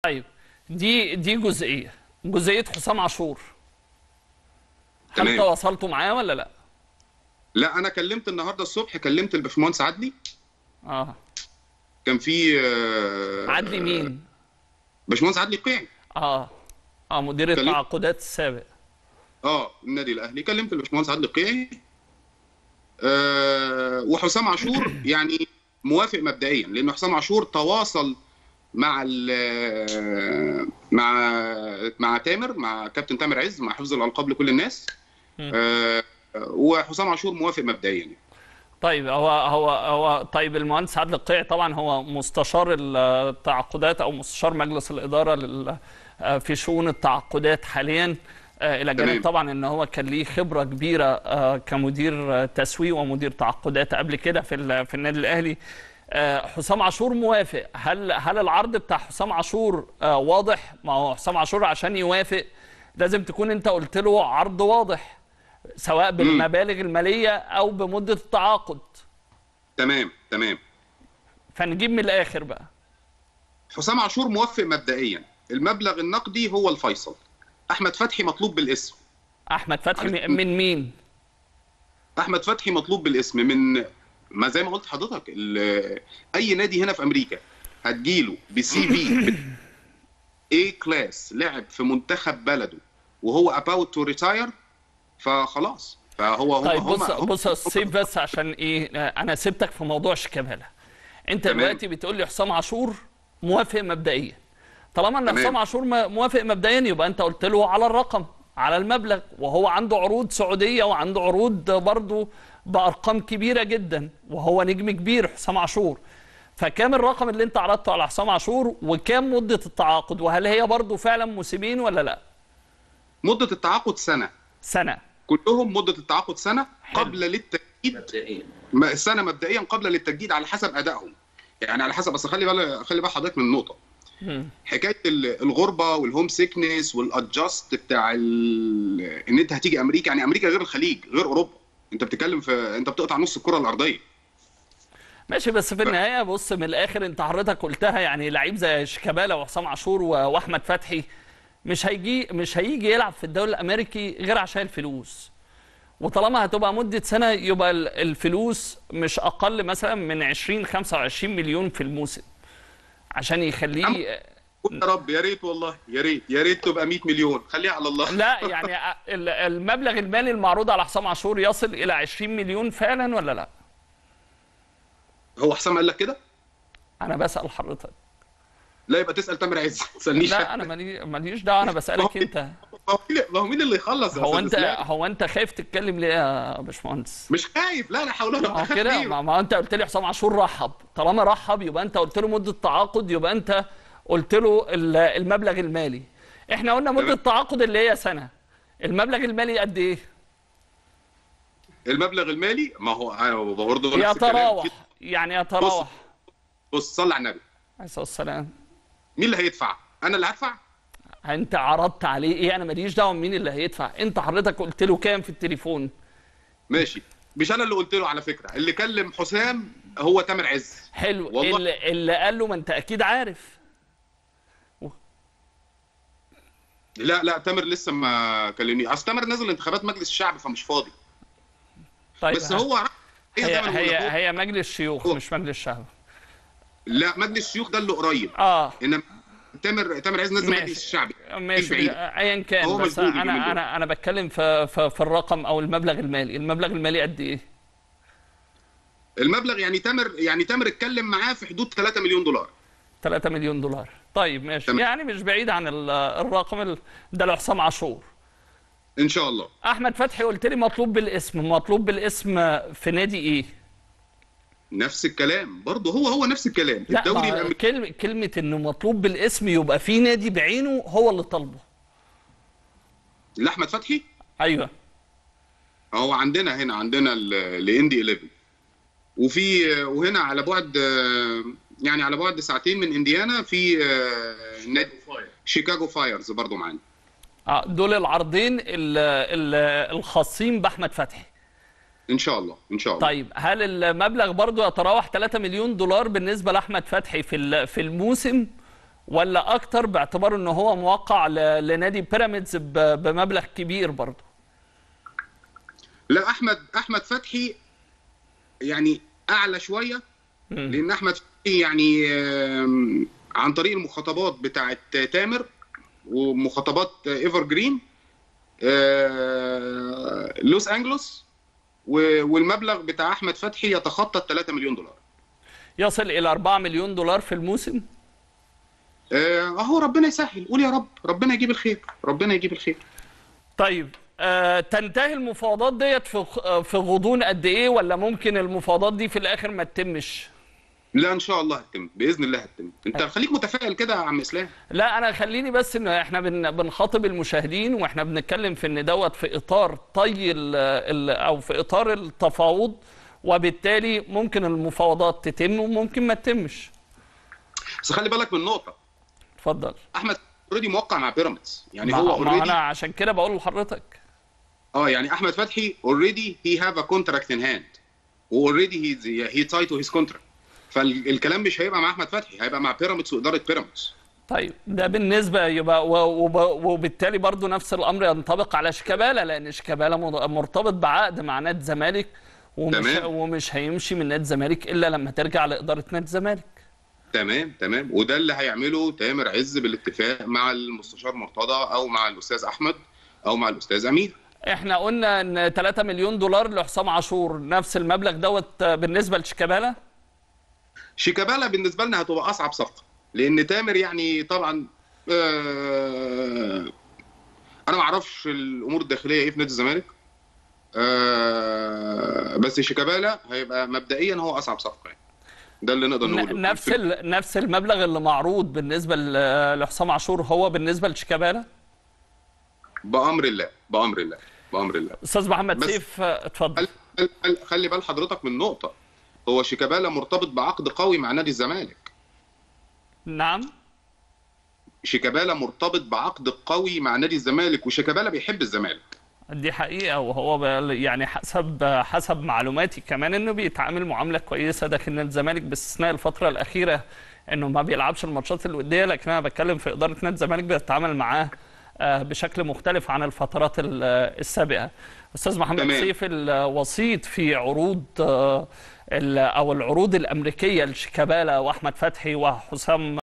طيب دي دي جزئيه جزئيه حسام عاشور هل تمام. تواصلتوا معاه ولا لا لا انا كلمت النهارده الصبح كلمت الباشمهندس عدلي اه كان في آه، عدلي مين باشمهندس عدلي قيعي اه اه مدير كلم- التعاقدات السابق اه النادي الاهلي كلمت الباشمهندس عدلي قيعي آه وحسام عاشور يعني موافق مبدئيا لان حسام عاشور تواصل مع ال- مع مع تامر مع كابتن تامر عز مع حفظ الالقاب لكل الناس مم. آه وحسام عاشور موافق مبدئيا يعني. طيب هو هو هو طيب المهندس عادل القيعي طبعا هو مستشار التعاقدات او مستشار مجلس الاداره لل آه، في شؤون التعاقدات حاليا آه، الى تمام. جانب طبعا ان هو كان ليه خبره كبيره آه، كمدير آه، تسويق ومدير تعاقدات قبل كده في ال- في النادي الاهلي آه، حسام عاشور موافق هل هل العرض بتاع حسام عاشور آه، واضح ما هو حسام عاشور عشان يوافق لازم تكون انت قلت له عرض واضح سواء بالمبالغ الماليه او بمده التعاقد تمام تمام فنجيب من الاخر بقى حسام عاشور موافق مبدئيا المبلغ النقدي هو الفيصل احمد فتحي مطلوب بالاسم احمد فتحي على- من من مين احمد فتحي مطلوب بالاسم من ما زي ما قلت حضرتك ال- اي نادي هنا في امريكا هتجيله بسي في اي كلاس لعب في منتخب بلده وهو اباوت تو ريتاير فخلاص فهو هم طيب هم بص هم- بص يا سيف بس عشان ايه آه، انا سبتك في موضوع شيكابالا انت تمام. دلوقتي بتقول لي حسام عاشور موافق مبدئيا طالما ان تمام. حسام عاشور م- موافق مبدئيا يبقى انت قلت له على الرقم على المبلغ وهو عنده عروض سعوديه وعنده عروض برضه بارقام كبيره جدا وهو نجم كبير حسام عاشور فكام الرقم اللي انت عرضته على حسام عاشور وكام مده التعاقد وهل هي برضه فعلا موسمين ولا لا مده التعاقد سنه سنه كلهم مده التعاقد سنه حلو. قبل للتجديد مبدئيا م- سنه مبدئيا قبل للتجديد على حسب ادائهم يعني على حسب بس خلي بالك خلي بال حضرتك من النقطه مم. حكايه ال- الغربه والهوم سيكنس والادجاست بتاع ال... ان انت هتيجي امريكا يعني امريكا غير الخليج غير اوروبا انت بتتكلم في انت بتقطع نص الكره الارضيه ماشي بس في النهايه بص من الاخر انت حضرتك قلتها يعني لعيب زي شيكابالا وحسام عاشور و- واحمد فتحي مش هيجي مش هيجي يلعب في الدوري الامريكي غير عشان الفلوس وطالما هتبقى مده سنه يبقى ال- الفلوس مش اقل مثلا من 20 25 مليون في الموسم عشان يخليه قول يا رب يا ريت والله يا ريت يا ريت تبقى 100 مليون خليها على الله لا يعني ال- المبلغ المالي المعروض على حسام عاشور يصل الى 20 مليون فعلا ولا لا؟ هو حسام قال لك كده انا بسال حضرتك لا يبقى تسال تامر عز ما تسالنيش لا انا مالي- ماليش دعوه انا بسالك انت ما هو مين- ما هو مين اللي يخلص يا هو أستاذ انت إسلام؟ هو انت خايف تتكلم ليه يا باشمهندس؟ مش خايف لا لا حول ولا ما قوه هو كده إلا ما ما انت قلت لي حسام عاشور رحب طالما رحب يبقى انت قلت له مده تعاقد يبقى انت قلت له ال- المبلغ المالي احنا قلنا مده تمام. التعاقد اللي هي سنه المبلغ المالي قد ايه؟ المبلغ المالي ما هو أيوة برضه نفس الكلام يتراوح في- يعني يتراوح بص صلي على النبي عليه الصلاه والسلام مين اللي هيدفع انا اللي هدفع انت عرضت عليه ايه انا ماليش دعوه مين اللي هيدفع انت حضرتك قلت له كام في التليفون ماشي مش انا اللي قلت له على فكره اللي كلم حسام هو تامر عز حلو والله. اللي, اللي قال له ما انت اكيد عارف لا لا تامر لسه ما كلمني اصل تامر نازل انتخابات مجلس الشعب فمش فاضي طيب بس هو عارف- هي هي زي ما أنا بقول لك، هي هو- هي مجلس شيوخ هو- مش مجلس شعب لا مجلس الشيوخ ده اللي قريب اه انما تامر تامر عز نازل ماشي. مجلس الشعب ماشي بعيد. ايا كان هو بس مشغول اليومين انا دول. انا انا بتكلم في, في في الرقم او المبلغ المالي المبلغ المالي قد ايه المبلغ يعني تامر يعني تامر اتكلم معاه في حدود 3 مليون دولار 3 مليون دولار طيب ماشي تمام. يعني مش بعيد عن ال- الرقم ال- ده لو حسام عاشور ان شاء الله احمد فتحي قلت لي مطلوب بالاسم مطلوب بالاسم في نادي ايه نفس الكلام برضه هو هو نفس الكلام لا الدوري ما الامريكي كلمة كلمة انه مطلوب بالاسم يبقى في نادي بعينه هو اللي طالبه لاحمد فتحي ايوه هو عندنا هنا عندنا الاندي 11 وفي وهنا على بعد آه، يعني على بعد ساعتين من انديانا في آه، نادي شيكاغو فايرز برضه معانا اه دول العرضين ال- ال- الخاصين باحمد فتحي ان شاء الله ان شاء الله طيب هل المبلغ برضو يتراوح 3 مليون دولار بالنسبه لاحمد فتحي في ال- في الموسم ولا اكتر باعتبار ان هو موقع ل- لنادي بيراميدز ب- بمبلغ كبير برضه لا احمد احمد فتحي يعني اعلى شويه مم. لان احمد فتحي يعني آم، عن طريق المخاطبات بتاعه تامر ومخاطبات ايفر جرين آه، لوس انجلوس و- والمبلغ بتاع احمد فتحي يتخطى ال 3 مليون دولار يصل الى 4 مليون دولار في الموسم آه، اهو ربنا يسهل قول يا رب ربنا يجيب الخير ربنا يجيب الخير طيب آه تنتهي المفاوضات ديت في غ- في غضون قد ايه ولا ممكن المفاوضات دي في الاخر ما تتمش لا ان شاء الله هتتم باذن الله هتتم انت خليك متفائل كده يا عم اسلام لا انا خليني بس ان احنا بن بنخاطب المشاهدين واحنا بنتكلم في ان دوت في اطار طي ال ال او في اطار التفاوض وبالتالي ممكن المفاوضات تتم وممكن ما تتمش بس خلي بالك من نقطه اتفضل احمد اوريدي موقع مع بيراميدز يعني ما- هو ما اوريدي انا عشان كده بقول لحضرتك اه يعني احمد فتحي اوريدي هي هاف ا كونتراكت ان هاند واوريدي هي هي تاي تو هيز كونتراكت فالكلام مش هيبقى مع احمد فتحي هيبقى مع بيراميدز واداره بيراميدز طيب ده بالنسبه يبقى و- وب- وبالتالي برضو نفس الامر ينطبق على شيكابالا لان شيكابالا مر- مرتبط بعقد مع نادي الزمالك ومش تمام. ومش هيمشي من نادي الزمالك الا لما ترجع لاداره نادي الزمالك تمام تمام وده اللي هيعمله تامر عز بالاتفاق مع المستشار مرتضى او مع الاستاذ احمد او مع الاستاذ امير احنا قلنا ان 3 مليون دولار لحسام عاشور نفس المبلغ دوت بالنسبه لشيكابالا شيكابالا بالنسبه لنا هتبقى اصعب صفقه لان تامر يعني طبعا آه انا ما اعرفش الامور الداخليه ايه في نادي الزمالك آه بس شيكابالا هيبقى مبدئيا هو اصعب صفقه يعني ده اللي نقدر نقوله ن- نفس ال- نفس المبلغ اللي معروض بالنسبه ل- لحسام عاشور هو بالنسبه لشيكابالا بامر الله بامر الله بامر الله استاذ محمد بس- سيف اتفضل خل- خل- خلي بال حضرتك من نقطه هو شيكابالا مرتبط بعقد قوي مع نادي الزمالك نعم شيكابالا مرتبط بعقد قوي مع نادي الزمالك وشيكابالا بيحب الزمالك دي حقيقة وهو ب- يعني حسب حسب معلوماتي كمان انه بيتعامل معاملة كويسة داخل نادي الزمالك باستثناء الفترة الأخيرة انه ما بيلعبش الماتشات الودية لكن انا بتكلم في إدارة نادي الزمالك بتتعامل معاه آه، بشكل مختلف عن الفترات ال- السابقة أستاذ محمد تمام. سيف الوسيط في عروض آه، ال- أو العروض الأمريكية لشيكابالا وأحمد فتحي وحسام